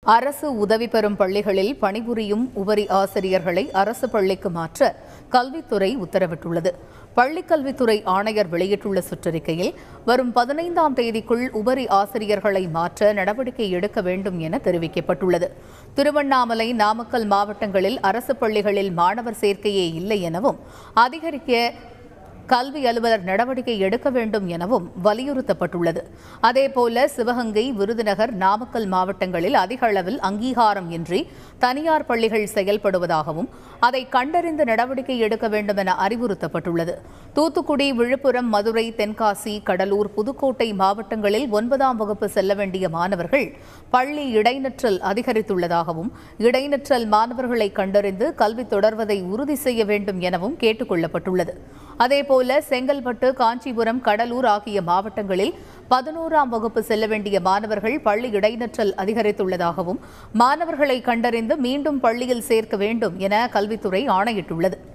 அரசு உதவி பெறும் பள்ளிகளில் பணிபுரியும் உபரி ஆசிரியர்களை அரசு பள்ளிக்கு மாற்ற கல்வித்துறை உத்தரவிட்டுள்ளது பள்ளிக் கல்வித்துறை ஆணையர் வெளியிட்டுள்ள சுற்றறிக்கையில் வரும் பதினைந்தாம் தேதிக்குள் உபரி ஆசிரியர்களை மாற்ற நடவடிக்கை எடுக்க வேண்டும் என தெரிவிக்கப்பட்டுள்ளது திருவண்ணாமலை நாமக்கல் மாவட்டங்களில் அரசு பள்ளிகளில் மாணவர் சேர்க்கையே இல்லை எனவும் அதிகரிக்க கல்வி அலுவலர் நடவடிக்கை எடுக்க வேண்டும் எனவும் வலியுறுத்தப்பட்டுள்ளது அதேபோல சிவகங்கை விருதுநகர் நாமக்கல் மாவட்டங்களில் அதிக அளவில் அங்கீகாரம் இன்றி தனியார் பள்ளிகள் செயல்படுவதாகவும் அதை கண்டறிந்து நடவடிக்கை எடுக்க வேண்டும் என அறிவுறுத்தப்பட்டுள்ளது தூத்துக்குடி விழுப்புரம் மதுரை தென்காசி கடலூர் புதுக்கோட்டை மாவட்டங்களில் ஒன்பதாம் வகுப்பு செல்ல வேண்டிய மாணவர்கள் பள்ளி இடைநிற்றல் அதிகரித்துள்ளதாகவும் இடைநிற்றல் மாணவர்களை கண்டறிந்து கல்வி தொடர்வதை உறுதி செய்ய வேண்டும் எனவும் கேட்டுக் கொள்ளப்பட்டுள்ளது அதேபோல செங்கல்பட்டு காஞ்சிபுரம் கடலூர் ஆகிய மாவட்டங்களில் பதினோராம் வகுப்பு செல்ல வேண்டிய மாணவர்கள் பள்ளி இடைநிற்றல் அதிகரித்துள்ளதாகவும் மாணவர்களை கண்டறிந்து மீண்டும் பள்ளியில் சேர்க்க வேண்டும் என கல்வித்துறை ஆணையிட்டுள்ளது